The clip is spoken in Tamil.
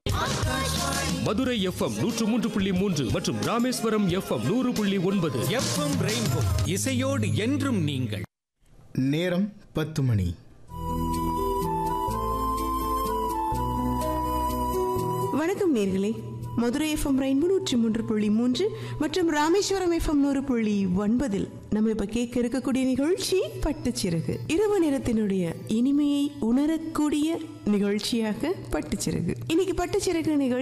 மதுரை எஃப்எம் நூற்று மூன்று புள்ளி மூன்று மற்றும் ராமேஸ்வரம் எஃப்எம் நூறு புள்ளி ஒன்பது எஃப்எம் ரெயின்போ இசையோடு என்றும் நீங்கள் நேரம் பத்து மணி வணக்கம் நேர்களே மதுரை எஃப்எம் ரெயின்போ நூற்றி மூன்று புள்ளி மூன்று மற்றும் ராமேஸ்வரம் எஃப்எம் நூறு புள்ளி ஒன்பதில் நம்ம இப்ப கேட்க இருக்கக்கூடிய நிகழ்ச்சி பட்டுச்சிறகு இரவு நேரத்தினுடைய இனிமையை உணரக்கூடிய நிகழ்ச்சியாக பட்டுச்சிறகு இன்னைக்கு பட்டுச்சிறகு நிகழ்ச்சி